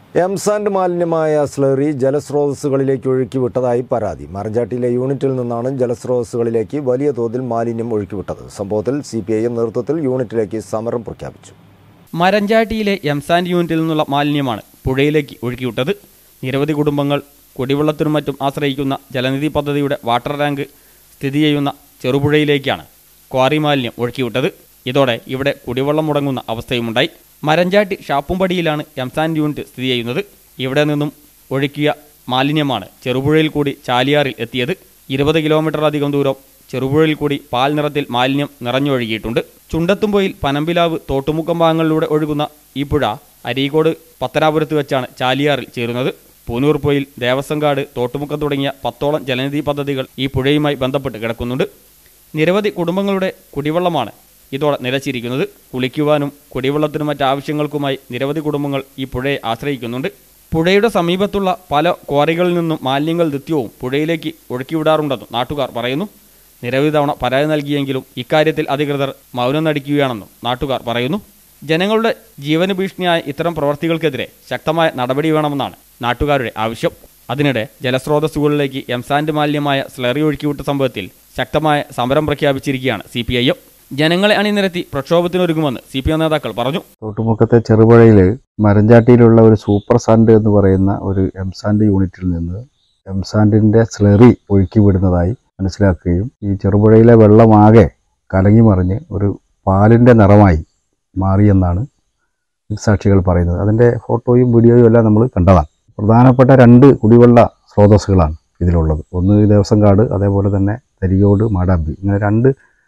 M-sand മാലിന്യമായ slurry ജലസ്രോതസ്സുകളിലേക്ക് ഒഴുക്കി വിട്ടതായി പരാതി മറഞ്ചാട്ടിയിലെ യൂണിറ്റിൽ നിന്നാണ് ജലസ്രോതസ്സുകളിലേക്ക് വലിയ തോതിൽ മാലിന്യം ഒഴുക്കിവിട്ടത് സംഭവത്തിൽ സി പി ഐ എം നേതൃത്വത്തിൽ യൂണിറ്റിലേക്ക് സമരം പ്രഖ്യാപിച്ചു മരഞ്ചാട്ടിയിലെ എംസാൻഡ് യൂണിറ്റിൽ നിന്നുള്ള മാലിന്യമാണ് പുഴയിലേക്ക് ഒഴുക്കിവിട്ടത് നിരവധി കുടുംബങ്ങൾ കുടിവെള്ളത്തിനും മറ്റും ആശ്രയിക്കുന്ന ജലനിധി പദ്ധതിയുടെ വാട്ടർ ടാങ്ക് സ്ഥിതി ചെയ്യുന്ന ചെറുപുഴയിലേക്കാണ് ക്വാറി മാലിന്യം ഒഴുക്കിവിട്ടത് ഇതോടെ ഇവിടെ കുടിവെള്ളം മുടങ്ങുന്ന അവസ്ഥയുമുണ്ടായി മരഞ്ചാട്ടി ഷാപ്പുംപടിയിലാണ് എംസാൻഡ് യൂണിറ്റ് സ്ഥിതി ചെയ്യുന്നത് ഇവിടെ നിന്നും ഒഴുക്കിയ മാലിന്യമാണ് ചെറുപുഴയിൽ കൂടി ചാലിയാറിൽ എത്തിയത് ഇരുപത് കിലോമീറ്ററിലധികം ദൂരം ചെറുപുഴയിൽ കൂടി പാൽ നിറത്തിൽ മാലിന്യം നിറഞ്ഞൊഴുകിയിട്ടുണ്ട് ചുണ്ടത്തുംപോയിൽ പനമ്പിലാവ് തോട്ടുമുക്കം ഭാഗങ്ങളിലൂടെ ഒഴുകുന്ന ഈ പുഴ അരീക്കോട് പത്തനാപുരത്ത് വെച്ചാണ് ചാലിയാറിൽ ചേരുന്നത് പൂനൂർ പൊയിൽ ദേവസ്വംകാട് തോട്ടുമുക്കം തുടങ്ങിയ പത്തോളം ജലനിധി പദ്ധതികൾ ഈ പുഴയുമായി ബന്ധപ്പെട്ട് കിടക്കുന്നുണ്ട് നിരവധി കുടുംബങ്ങളുടെ കുടിവെള്ളമാണ് ഇതോടെ നിലച്ചിരിക്കുന്നത് കുളിക്കുവാനും കുടിവെള്ളത്തിനും മറ്റാവശ്യങ്ങൾക്കുമായി നിരവധി കുടുംബങ്ങൾ ഈ പുഴയെ ആശ്രയിക്കുന്നുണ്ട് പുഴയുടെ സമീപത്തുള്ള പല ക്വാറികളിൽ നിന്നും മാലിന്യങ്ങൾ നിത്യവും പുഴയിലേക്ക് ഒഴുക്കിവിടാറുണ്ടെന്നും നാട്ടുകാർ പറയുന്നു നിരവധി തവണ പരാതി നൽകിയെങ്കിലും ഇക്കാര്യത്തിൽ അധികൃതർ മൗനം നടിക്കുകയാണെന്നും നാട്ടുകാർ പറയുന്നു ജനങ്ങളുടെ ജീവന ഭീഷണിയായ ഇത്തരം പ്രവർത്തികൾക്കെതിരെ ശക്തമായ നടപടി വേണമെന്നാണ് നാട്ടുകാരുടെ ആവശ്യം അതിനിടെ ജലസ്രോതസ്സുകളിലേക്ക് എംസാൻഡ് മാലിന്യമായ സ്ലറി ഒഴുക്കിവിട്ട സംഭവത്തിൽ ശക്തമായ സമരം പ്രഖ്യാപിച്ചിരിക്കുകയാണ് സി പി ഐ എം ജനങ്ങളെ അണിനിരത്തി പ്രക്ഷോഭത്തിനൊരുങ്ങുമെന്ന് സി പി എം നേതാക്കൾ പറഞ്ഞു തോട്ടുമുക്കത്തെ ചെറുപുഴയിൽ മരഞ്ചാട്ടിയിലുള്ള ഒരു സൂപ്പർ സാൻഡ് എന്ന് പറയുന്ന ഒരു എംസാൻഡ് യൂണിറ്റിൽ നിന്ന് എംസാൻഡിൻ്റെ സ്ലറി ഒഴുക്കി വിടുന്നതായി മനസ്സിലാക്കുകയും ഈ ചെറുപുഴയിലെ വെള്ളമാകെ കലങ്ങി മറിഞ്ഞ് ഒരു പാലിൻ്റെ നിറമായി മാറിയെന്നാണ് സാക്ഷികൾ പറയുന്നത് അതിൻ്റെ ഫോട്ടോയും വീഡിയോയും എല്ലാം നമ്മൾ കണ്ടതാണ് പ്രധാനപ്പെട്ട രണ്ട് കുടിവെള്ള സ്രോതസ്സുകളാണ് ഇതിലുള്ളത് ഒന്ന് ദേവസ്വംകാട് അതേപോലെ തന്നെ തരിയോട് മാടാമ്പി ഇങ്ങനെ രണ്ട്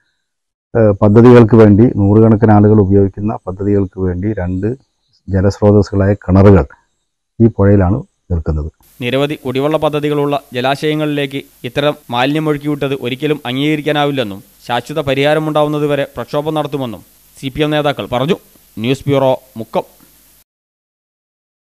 ഏഹ് പദ്ധതികൾക്ക് വേണ്ടി നൂറുകണക്കിന് ആളുകൾ ഉപയോഗിക്കുന്ന പദ്ധതികൾക്ക് വേണ്ടി രണ്ട് ജലസ്രോതസ്സുകളായ കിണറുകൾ ഈ പുഴയിലാണ് നിൽക്കുന്നത് നിരവധി കുടിവെള്ള പദ്ധതികളുള്ള ജലാശയങ്ങളിലേക്ക് ഇത്തരം മാലിന്യം ഒഴുക്കിവിട്ടത് ഒരിക്കലും അംഗീകരിക്കാനാവില്ലെന്നും ശാശ്വത പരിഹാരമുണ്ടാവുന്നതുവരെ പ്രക്ഷോഭം നടത്തുമെന്നും സി നേതാക്കൾ പറഞ്ഞു ന്യൂസ് ബ്യൂറോ മുക്കം